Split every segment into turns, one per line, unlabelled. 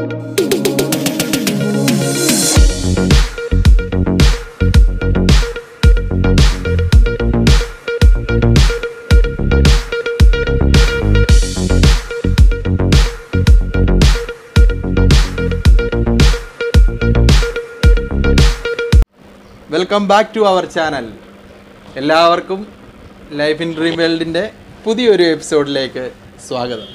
Welcome back to our channel എല്ലാവർക്കും Life in Dream വേൾഡിൻ്റെ പുതിയൊരു എപ്പിസോഡിലേക്ക് സ്വാഗതം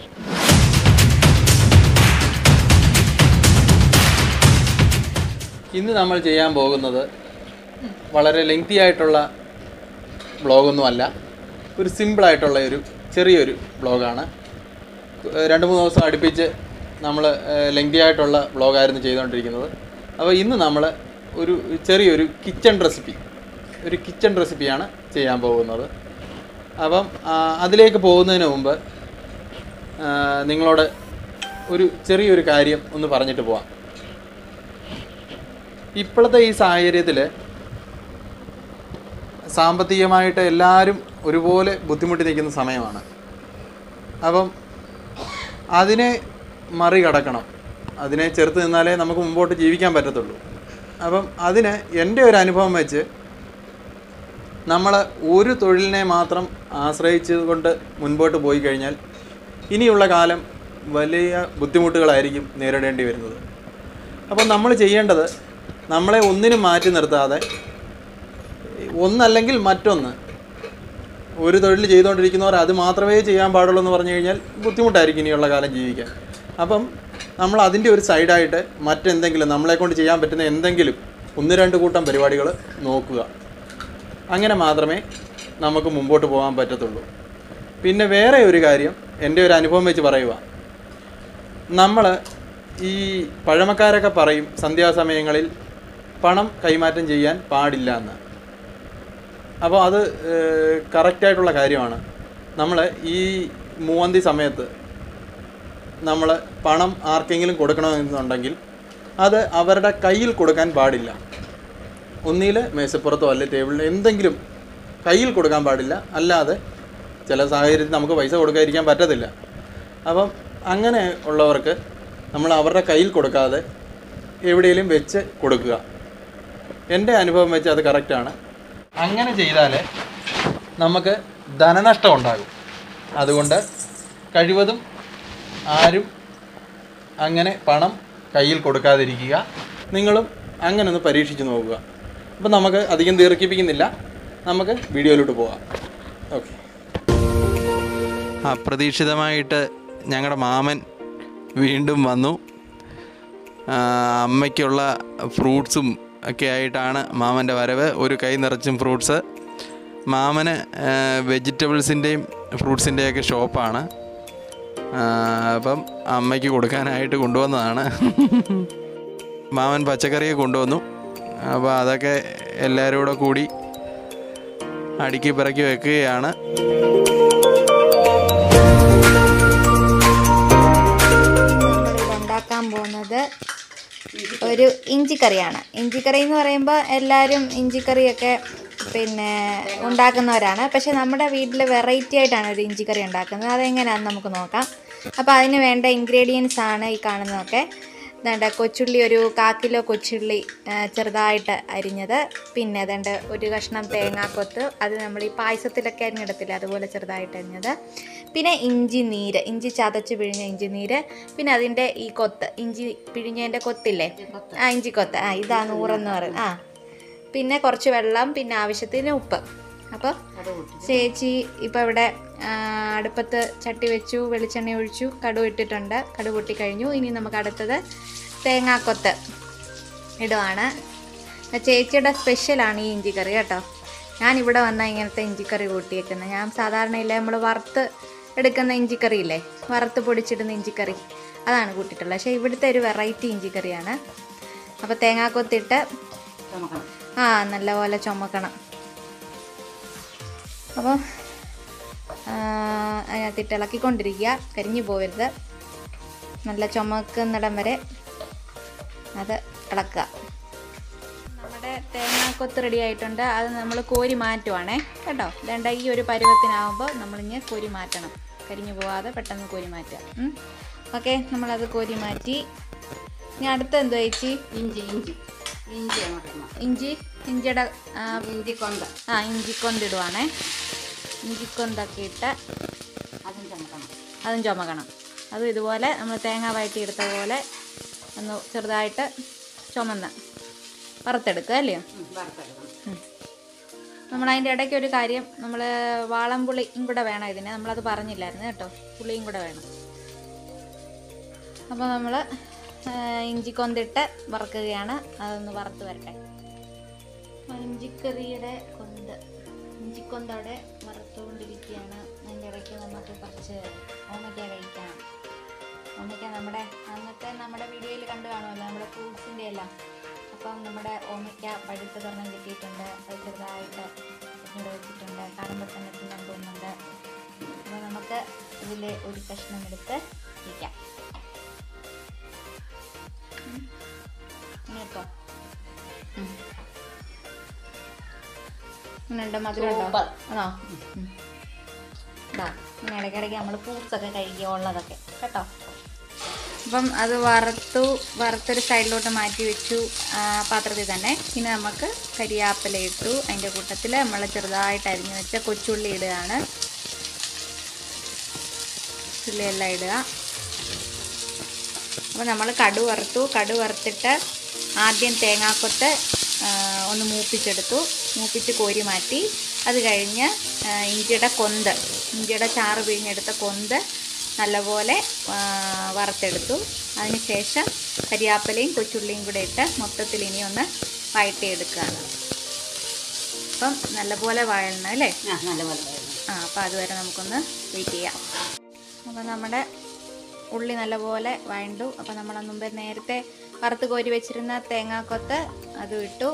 ഇന്ന് നമ്മൾ ചെയ്യാൻ പോകുന്നത് വളരെ ലെങ്തി ആയിട്ടുള്ള ബ്ലോഗൊന്നുമല്ല ഒരു സിമ്പിളായിട്ടുള്ള ഒരു ചെറിയൊരു ബ്ലോഗാണ് രണ്ട് മൂന്ന് ദിവസം അടുപ്പിച്ച് നമ്മൾ ലെങ്തി ആയിട്ടുള്ള ബ്ലോഗായിരുന്നു ചെയ്തുകൊണ്ടിരിക്കുന്നത് അപ്പോൾ ഇന്ന് നമ്മൾ ഒരു ചെറിയൊരു കിച്ചൺ റെസിപ്പി ഒരു കിച്ചൺ റെസിപ്പിയാണ് ചെയ്യാൻ പോകുന്നത് അപ്പം ആ, അതിലേക്ക് പോകുന്നതിന് മുമ്പ് ആ, നിങ്ങളോട് ഒരു ചെറിയൊരു കാര്യം ഒന്ന് പറഞ്ഞിട്ട് പോവാം ഇപ്പോഴത്തെ ഈ സാഹചര്യത്തിൽ സാമ്പത്തികമായിട്ട് എല്ലാവരും ഒരുപോലെ ബുദ്ധിമുട്ടി നിൽക്കുന്ന സമയമാണ് അപ്പം അതിനെ മറികടക്കണം അതിനെ ചെറുത്ത് നിന്നാലേ നമുക്ക് മുമ്പോട്ട് ജീവിക്കാൻ പറ്റത്തുള്ളൂ അപ്പം അതിന് എൻ്റെ ഒരു അനുഭവം വെച്ച് നമ്മൾ ഒരു തൊഴിലിനെ മാത്രം ആശ്രയിച്ച് കൊണ്ട് മുൻപോട്ട് പോയി കഴിഞ്ഞാൽ ഇനിയുള്ള കാലം വലിയ ബുദ്ധിമുട്ടുകളായിരിക്കും നേരിടേണ്ടി വരുന്നത് അപ്പോൾ നമ്മൾ ചെയ്യേണ്ടത് നമ്മളെ ഒന്നിനും മാറ്റി നിർത്താതെ ഒന്നല്ലെങ്കിൽ മറ്റൊന്ന് ഒരു തൊഴിൽ ചെയ്തുകൊണ്ടിരിക്കുന്നവർ അത് മാത്രമേ ചെയ്യാൻ പാടുള്ളൂ എന്ന് പറഞ്ഞു കഴിഞ്ഞാൽ ബുദ്ധിമുട്ടായിരിക്കും ഇനിയുള്ള കാലം ജീവിക്കാൻ അപ്പം നമ്മൾ അതിൻ്റെ ഒരു സൈഡായിട്ട് മറ്റെന്തെങ്കിലും നമ്മളെ കൊണ്ട് ചെയ്യാൻ പറ്റുന്ന എന്തെങ്കിലും ഒന്ന് രണ്ട് കൂട്ടം പരിപാടികൾ നോക്കുക അങ്ങനെ മാത്രമേ നമുക്ക് മുമ്പോട്ട് പോകാൻ പറ്റത്തുള്ളൂ പിന്നെ വേറെ ഒരു കാര്യം എൻ്റെ ഒരു അനുഭവം വെച്ച് പറയുക നമ്മൾ ഈ പഴമക്കാരൊക്കെ പറയും സന്ധ്യാസമയങ്ങളിൽ പണം കൈമാറ്റം ചെയ്യാൻ പാടില്ല എന്ന് അപ്പോൾ അത് കറക്റ്റായിട്ടുള്ള കാര്യമാണ് നമ്മൾ ഈ മൂവന്തി സമയത്ത് നമ്മൾ പണം ആർക്കെങ്കിലും കൊടുക്കണമെന്നുണ്ടെങ്കിൽ അത് അവരുടെ കയ്യിൽ കൊടുക്കാൻ പാടില്ല ഒന്നിൽ മേശപ്പുറത്തോ അല്ലെ ടേബിളിൽ എന്തെങ്കിലും കയ്യിൽ കൊടുക്കാൻ പാടില്ല അല്ലാതെ ചില സാഹചര്യത്തിൽ നമുക്ക് പൈസ കൊടുക്കാതിരിക്കാൻ പറ്റത്തില്ല അപ്പം അങ്ങനെ ഉള്ളവർക്ക് നമ്മൾ അവരുടെ കയ്യിൽ കൊടുക്കാതെ എവിടെയെങ്കിലും വെച്ച് കൊടുക്കുക എൻ്റെ അനുഭവം വെച്ച് അത് കറക്റ്റാണ് അങ്ങനെ ചെയ്താൽ നമുക്ക് ധനനഷ്ടം ഉണ്ടാകും അതുകൊണ്ട് കഴിവതും ആരും അങ്ങനെ പണം കയ്യിൽ കൊടുക്കാതിരിക്കുക നിങ്ങളും അങ്ങനെ ഒന്ന് പരീക്ഷിച്ച് നോക്കുക അപ്പം നമുക്ക് അധികം ദീർഘിപ്പിക്കുന്നില്ല നമുക്ക് വീഡിയോയിലോട്ട് പോകാം ഓക്കെ അപ്രതീക്ഷിതമായിട്ട് ഞങ്ങളുടെ മാമൻ വീണ്ടും വന്നു ആ, അമ്മയ്ക്കുള്ള ഫ്രൂട്ട്സും ഒക്കെ ആയിട്ടാണ് മാമൻ്റെ വരവ് ഒരു കൈ നിറച്ചും ഫ്രൂട്ട്സ് മാമന് വെജിറ്റബിൾസിൻ്റെയും ഫ്രൂട്ട്സിൻ്റെയൊക്കെ ഷോപ്പാണ് ആ, അപ്പം അമ്മയ്ക്ക് കൊടുക്കാനായിട്ട് കൊണ്ടുവന്നതാണ് മാമൻ പച്ചക്കറിയെ കൊണ്ടുവന്നു അപ്പോൾ അതൊക്കെ എല്ലാവരും കൂടെ കൂടി അടുക്കി പിറക്കി വെക്കുകയാണ്
നമ്മളിവിടെ ഉണ്ടാക്കാൻ പോകുന്നത് ഒരു ഇഞ്ചിക്കറിയാണ് ഇഞ്ചിക്കറി എന്ന് പറയുമ്പോൾ എല്ലാവരും ഇഞ്ചിക്കറിയൊക്കെ പിന്നെ ഉണ്ടാക്കുന്നവരാണ് പക്ഷെ നമ്മുടെ വീട്ടിൽ വെറൈറ്റി ആയിട്ടാണ് ഒരു ഇഞ്ചിക്കറി ഉണ്ടാക്കുന്നത് അതെങ്ങനെയാണെന്ന് നമുക്ക് നോക്കാം അപ്പോൾ അതിന് വേണ്ട ഇൻഗ്രീഡിയൻസ് ആണ് ഈ കാണുന്നതൊക്കെ വേണ്ട കൊച്ചുള്ളി ഒരു കാ കിലോ കൊച്ചുള്ളി ആ, ചെറുതായിട്ട് അരിഞ്ഞത് പിന്നെ അതേണ്ട ഒരു കഷ്ണം തേങ്ങാക്കൊത്ത് അത് നമ്മൾ ഈ പായസത്തിലൊക്കെ അരിഞ്ഞിടത്തില്ല അതുപോലെ ചെറുതായിട്ട് അരിഞ്ഞത് പിന്നെ ഇഞ്ചി നീര് ഇഞ്ചി ചതച്ച് പിഴിഞ്ഞ ഇഞ്ചി നീര് പിന്നെ അതിൻ്റെ ഈ കൊത്ത് ഇഞ്ചി പിഴിഞ്ഞതിൻ്റെ കൊത്തില്ലേ ആ ഇഞ്ചി കൊത്ത് ആ ഇതാ നൂറെന്ന് പറയും ആ പിന്നെ കുറച്ച് വെള്ളം പിന്നെ ആവശ്യത്തിന് ഉപ്പ് അപ്പോൾ ചേച്ചി ഇപ്പോൾ ഇവിടെ ആ, അടുപ്പത്ത് ചട്ടി വെച്ചു വെളിച്ചെണ്ണ ഒഴിച്ചു കടുവ് ഇട്ടിട്ടുണ്ട് കടുവ് പൊട്ടിക്കഴിഞ്ഞു ഇനി നമുക്ക് അടുത്തത് തേങ്ങാക്കൊത്ത് ഇടുവാണ് ചേച്ചിയുടെ സ്പെഷ്യലാണ് ഈ ഇഞ്ചിക്കറി കേട്ടോ ഞാൻ ഇവിടെ വന്നാൽ ഇങ്ങനത്തെ ഇഞ്ചിക്കറി കൂട്ടിയേക്കുന്നത് ഞാൻ സാധാരണ ഇല്ലേ നമ്മൾ വറുത്ത് എടുക്കുന്ന ഇഞ്ചിക്കറി ഇല്ലേ വറുത്ത് പൊടിച്ചിടുന്ന ഇഞ്ചിക്കറി അതാണ് കൂട്ടിയിട്ടുള്ളത് പക്ഷേ ഇവിടുത്തെ ഒരു വെറൈറ്റി ഇഞ്ചിക്കറിയാണ് അപ്പോൾ തേങ്ങാക്കൊത്തിട്ട് ആ നല്ലപോലെ ചുമക്കണം അപ്പോൾ അതിനകത്തിട്ട് ഇളക്കിക്കൊണ്ടിരിക്കുക കരിഞ്ഞു പോകരുത് നല്ല ചുമക്കുന്നിടം വരെ അത് ഇളക്കുക നമ്മുടെ തേങ്ങാക്കൊത്ത് റെഡി ആയിട്ടുണ്ട് അത് നമ്മൾ കോരി മാറ്റുവാണേ കേട്ടോ വേണ്ട ഈ ഒരു പരുവത്തിനാവുമ്പോൾ നമ്മളിങ്ങനെ കോരി മാറ്റണം കരിഞ്ഞു പോവാതെ പെട്ടെന്ന് കോരി മാറ്റുക ഓക്കെ നമ്മളത് കോരി മാറ്റി ഇനി അടുത്ത എന്തോ ചേച്ചി
ഇഞ്ചി ഇഞ്ചി ഇഞ്ചി അങ്ങോട്ട് ഇടണം.
ഇഞ്ചി ഇഞ്ചിയുടെ ആ,
ഇഞ്ചി കൊന്ത
ആ ഇഞ്ചിക്കൊന്തിടുവാണേ ഇഞ്ചിക്കൊന്തൊക്കെ ഇട്ട്
അതും ചമക്കണം
അതും ചുമക്കണം അതും ഇതുപോലെ നമ്മൾ തേങ്ങ വഴറ്റി എടുത്ത പോലെ ഒന്ന് ചെറുതായിട്ട് ചുമന്ന് വറുത്തെടുക്കുക അല്ലയോ
ഉം, വറുത്തെടുക്കണം
നമ്മൾ അതിൻ്റെ ഇടയ്ക്ക് ഒരു കാര്യം നമ്മൾ വാളംപുളിയും കൂടെ വേണം ഇതിന് നമ്മളത് പറഞ്ഞില്ലായിരുന്നു കേട്ടോ പുളിയും കൂടെ വേണം അപ്പോൾ നമ്മൾ ഇഞ്ചി കൊന്തിട്ട് വറക്കുകയാണ് അതൊന്ന് വറുത്ത് വരട്ടെ അപ്പോൾ ഇഞ്ചിക്കറിയുടെ കൊന്ത് ഇഞ്ചിക്കൊന്തവിടെ വറുത്തുകൊണ്ടിരിക്കുകയാണ് അതിൻ്റെ ഇടയ്ക്ക് നമുക്ക് കുറച്ച് ഓമയ്ക്ക കഴിക്കാം ഓമയ്ക്ക നമ്മുടെ അന്നത്തെ നമ്മുടെ വീഡിയോയിൽ കണ്ടു കാണുമല്ലോ നമ്മുടെ ഫ്രൂട്ട്സിൻ്റെ എല്ലാം അപ്പം നമ്മുടെ ഓമയ്ക്ക പഴുത്ത തുറന്നും കിട്ടിയിട്ടുണ്ട് അത് ചെറുതായിട്ട് ഇവിടെ വെച്ചിട്ടുണ്ട് കാണുമ്പോൾ തന്നെ തിന്നാൻ തോന്നുന്നുണ്ട് അപ്പോൾ നമുക്ക് ഇതിൽ ഒരു കഷ്ണം എടുത്ത് വയ്ക്കാം കേട്ടോ ഇങ്ങനെയുണ്ട് മധുരമുണ്ടോ
സൂപ്പർ.
ആണോ ഇതാ ഇങ്ങനെ ഇടയ്ക്കിടയ്ക്ക് നമ്മൾ ഫ്രൂട്ട്സൊക്കെ കഴിക്കുക ഉള്ളതൊക്കെ കേട്ടോ അപ്പം അത് വറുത്തു വറുത്തൊരു സൈഡിലോട്ട് മാറ്റി വെച്ചു ആ, പാത്രത്തിൽ തന്നെ പിന്നെ നമുക്ക് കരിയാപ്പില ഇട്ടു അതിൻ്റെ കൂട്ടത്തിൽ നമ്മൾ ചെറുതായിട്ട് അരിഞ്ഞു വെച്ച കൊച്ചുള്ളി ഇടുകയാണ് ഉള്ളിയെല്ലാം ഇടുക അപ്പോൾ നമ്മൾ കടു വറുത്തു കടു വറുത്തിട്ട് ആദ്യം തേങ്ങാക്കൊത്ത് ആ, ഒന്ന് മൂപ്പിച്ചെടുത്തു മൂപ്പിച്ച് കോരി മാറ്റി അത് കഴിഞ്ഞ് ആ, ഇഞ്ചിയുടെ കൊന്ത് ഇഞ്ചിയുടെ ചാറ് പിഴിഞ്ഞെടുത്ത കൊന്ത് നല്ലപോലെ ആ, വറുത്തെടുത്തു അതിന് ശേഷം കരിയാപ്പിലയും കൊച്ചുള്ളിയും കൂടെ ഇട്ട് മൊത്തത്തിൽ ഇനി ഒന്ന് വഴറ്റിയെടുക്കുകയാണ് അപ്പം നല്ലപോലെ വഴണം അല്ലേ
ആ നല്ലപോലെ വരണം
ആ അപ്പോൾ അതുവരെ നമുക്കൊന്ന് വെയിറ്റ് ചെയ്യാം അപ്പോൾ നമ്മുടെ ഉള്ളി നല്ലപോലെ വഴണ്ടു അപ്പോൾ നമ്മൾ മുമ്പേ നേരത്തെ വറുത്ത് കോരി വെച്ചിരുന്ന തേങ്ങാക്കൊത്ത് അത് ഇട്ടു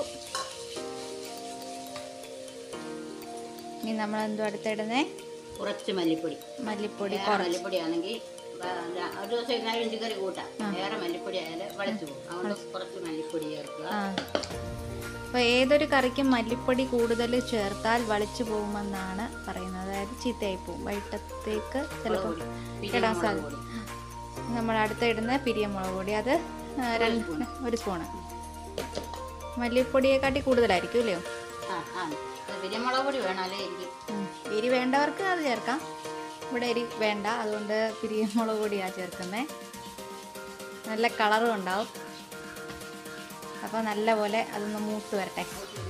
ഇനി നമ്മൾ എന്തോ അടുത്തിടുന്നേ
കുറച്ച് മല്ലിപ്പൊടി
മല്ലിപ്പൊടി
വേറെ
കുറച്ച്
മല്ലിപ്പൊടി ആണെങ്കിൽ ഒരു ദിവസം ഇങ്ങനെ ഇഞ്ചിക്കറി കൂട്ടാം വേറെ മല്ലിപ്പൊടി ആയാലും വളച്ചു പോകും അതുകൊണ്ട് കുറച്ച് മല്ലിപ്പൊടി ചേർക്കുക
ആ അപ്പോൾ ഏതൊരു കറിക്കും മല്ലിപ്പൊടി കൂടുതൽ ചേർത്താൽ വളിച്ചു പോകുമെന്നാണ് പറയുന്നത് അതായത് ചീത്തയായി പോകും വൈകിട്ടത്തേക്ക് ചിലപ്പോൾ
പിന്നെ
ഇടാൻ
മുളക്
സാധ്യത
പൊടി.
നമ്മൾ അടുത്ത് ഇടുന്ന പിരിയമുളക് പൊടി അത് ആ, രണ്ട് ഒരു സ്പൂണ് മല്ലിപ്പൊടിയെക്കാട്ടി കൂടുതലായിരിക്കും അല്ലയോ
ആ ആ അത് പിന്നെ മുളക് പൊടി വേണമല്ലേ എനിക്ക്
ഉം. എരി വേണ്ടവർക്ക് അത് ചേർക്കാം ഇവിടെ എരി വേണ്ട അതുകൊണ്ട് പിരിയമുളക് പൊടിയാണ് ചേർക്കുന്നത് നല്ല കളറും ഉണ്ടാവും അപ്പോൾ നല്ലപോലെ അതൊന്ന് മൂത്ത് വരട്ടെ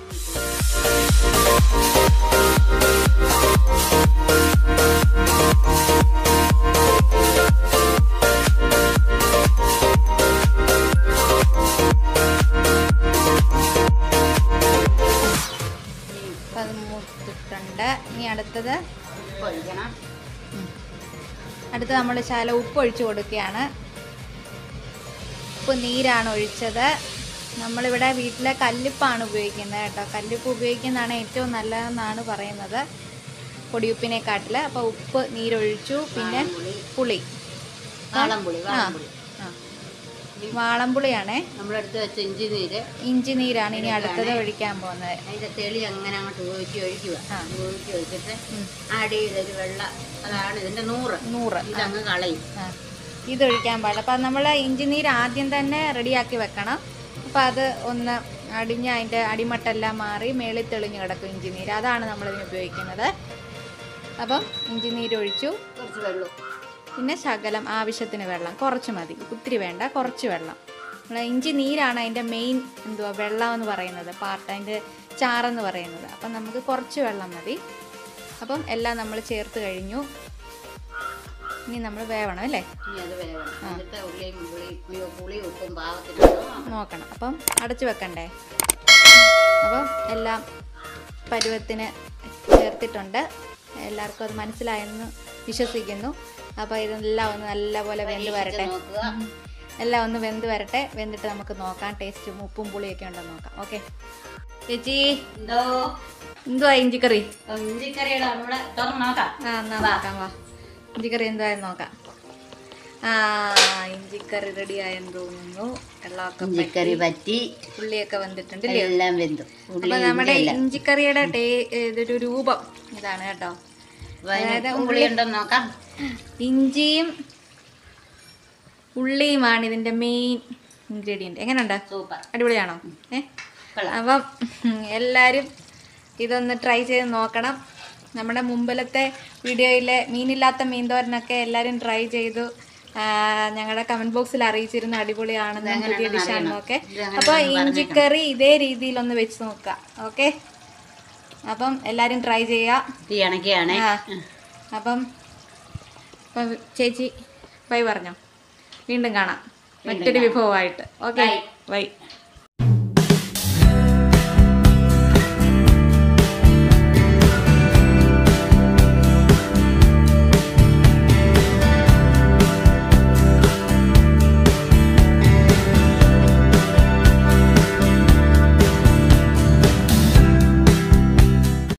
അപ്പം അത് മൂത്തിട്ടുണ്ട് ഇനി അടുത്തത്
ഉപ്പ് ഒഴിക്കണം
അടുത്ത് നമ്മൾ ശാല ഉപ്പ് ഒഴിച്ചു കൊടുക്കുകയാണ് ഉപ്പ് നീരാണ് ഒഴിച്ചത് നമ്മളിവിടെ വീട്ടിലെ കല്ലുപ്പാണ് ഉപയോഗിക്കുന്നത് കേട്ടോ കല്ലുപ്പ് ഉപയോഗിക്കുന്നതാണ് ഏറ്റവും നല്ലതെന്നാണ് പറയുന്നത് പൊടിയുപ്പിനെക്കാട്ടിൽ അപ്പോൾ ഉപ്പ് നീരൊഴിച്ചു പിന്നെ
പുളി
പുളി
വാളംപുളി
ആ
വാളംപുളി
ആ വാളംപുളിയാണേ
നമ്മളെടുത്ത് വെച്ച ഇഞ്ചി നീര്
ഇഞ്ചി നീരാണ് ഇനി അടുത്തത് ഒഴിക്കാൻ പോകുന്നത്
അതിന്റെ തെളി അങ്ങനെ അങ്ങോട്ട് ഊറ്റി ഒഴിക്കുക
ആ.
ഊറ്റി ഒഴിച്ചിട്ട്
ഉം.
ആഡ് ചെയ്തൊരു വെള്ള അതാണ് ഇതിന്റെ നൂറ്
നൂറ് ആ
ഇതങ്ങ് കളയും
ആ ഇതൊഴിക്കാൻ പാടില്ല അപ്പം നമ്മൾ ഇഞ്ചി നീര് ആദ്യം തന്നെ റെഡിയാക്കി വെക്കണം അപ്പം അത് ഒന്ന് അടിഞ്ഞ് അതിൻ്റെ അടിമട്ടെല്ലാം മാറി മേളിൽ തെളിഞ്ഞ് കിടക്കും ഇഞ്ചി നീര് അതാണ് നമ്മളിതിന് ഉപയോഗിക്കുന്നത് അപ്പം ഇഞ്ചി നീര് ഒഴിച്ചു
കുറച്ച് വെള്ളം
പിന്നെ ശകലം ആവശ്യത്തിന് വെള്ളം കുറച്ച് മതി ഒത്തിരി വേണ്ട കുറച്ച് വെള്ളം നമ്മൾ ഇഞ്ചി നീരാണ് അതിൻ്റെ മെയിൻ എന്തുവാ വെള്ളം എന്ന് പറയുന്നത് പാർട്ട് അതിൻ്റെ ചാറെന്ന് പറയുന്നത് അപ്പം നമുക്ക് കുറച്ച് വെള്ളം മതി അപ്പം എല്ലാം നമ്മൾ ചേർത്ത് കഴിഞ്ഞു ഇനി നമ്മൾ വേവണം അല്ലേ
ഇനി അത് വേവണം എന്നിട്ട് ഉള്ളിയും പുളിയും അയ്യോ പുളിയും ഉപ്പും പാകത്തിനുണ്ടോ
നോക്കണം അപ്പം അടച്ചു വെക്കണ്ടേ അപ്പം എല്ലാം പരുവത്തിന് ചേർത്തിട്ടുണ്ട് എല്ലാവർക്കും അത് മനസ്സിലായെന്ന് വിശ്വസിക്കുന്നു അപ്പോൾ ഇതെല്ലാം ഒന്ന് നല്ലപോലെ വെന്ത് വരട്ടെ
നോക്കുക
എല്ലാം ഒന്ന് വെന്ത് വരട്ടെ വെന്തിട്ട് നമുക്ക് നോക്കാം ടേസ്റ്റും ഉപ്പും പുളിയൊക്കെ ഉണ്ടെന്ന് നോക്കാം ഓക്കെ ചേച്ചി
എന്തോ
എന്തുവാ ഇഞ്ചിക്കറി
ഇഞ്ചിക്കറിയുടെ നമ്മുടെ തുറന്ന് നോക്കാം
ആ എന്നാ നോക്കാം വാ ഇഞ്ചിക്കറി എന്തായാലും നോക്കാം ആ ഇഞ്ചിക്കറി റെഡി ആയെന്ന് തോന്നുന്നു വെള്ളമൊക്കെ
ഇഞ്ചിക്കറി പറ്റി
ഉള്ളിയൊക്കെ വന്നിട്ടുണ്ട് ഇല്ലേ
എല്ലാം വെന്തു ഉള്ളി
അപ്പൊ നമ്മുടെ ഇഞ്ചിക്കറിയുടെ ടേ ഇതൊരു രൂപം ഇതാണ് കേട്ടോ
അതിനകത്ത് പുളി ഉണ്ടോ നോക്കാം
ഇഞ്ചിയും ഉള്ളിയുമാണ് ഇതിന്റെ മെയിൻ ഇൻഗ്രീഡിയൻറ്റ് എങ്ങനെയുണ്ട്
സൂപ്പർ
അടിപൊളിയാണോ ഏ
കൊള്ളാം.
അപ്പം ഉം, എല്ലാവരും ഇതൊന്ന് ട്രൈ ചെയ്ത് നോക്കണം നമ്മുടെ മുമ്പിലത്തെ വീഡിയോയിലെ മീനില്ലാത്ത മീൻതോരനൊക്കെ എല്ലാവരും ട്രൈ ചെയ്തു ആ, ഞങ്ങളുടെ കമന്റ് ബോക്സിൽ അറിയിച്ചിരുന്നു അടിപൊളിയാണെന്നും പുതിയ ഡിഷാണെന്നും ഒക്കെ അപ്പോൾ ഇഞ്ചിക്കറി ഇതേ രീതിയിലൊന്ന് വെച്ച് നോക്കുക ഓക്കെ അപ്പം എല്ലാവരും ട്രൈ ചെയ്യുക
തീ അണക്കിയാണേ
ആ അപ്പം അപ്പം ചേച്ചി ബൈ പറഞ്ഞോ വീണ്ടും കാണാം മറ്റൊരു വിഭവമായിട്ട് ഓക്കെ ബൈ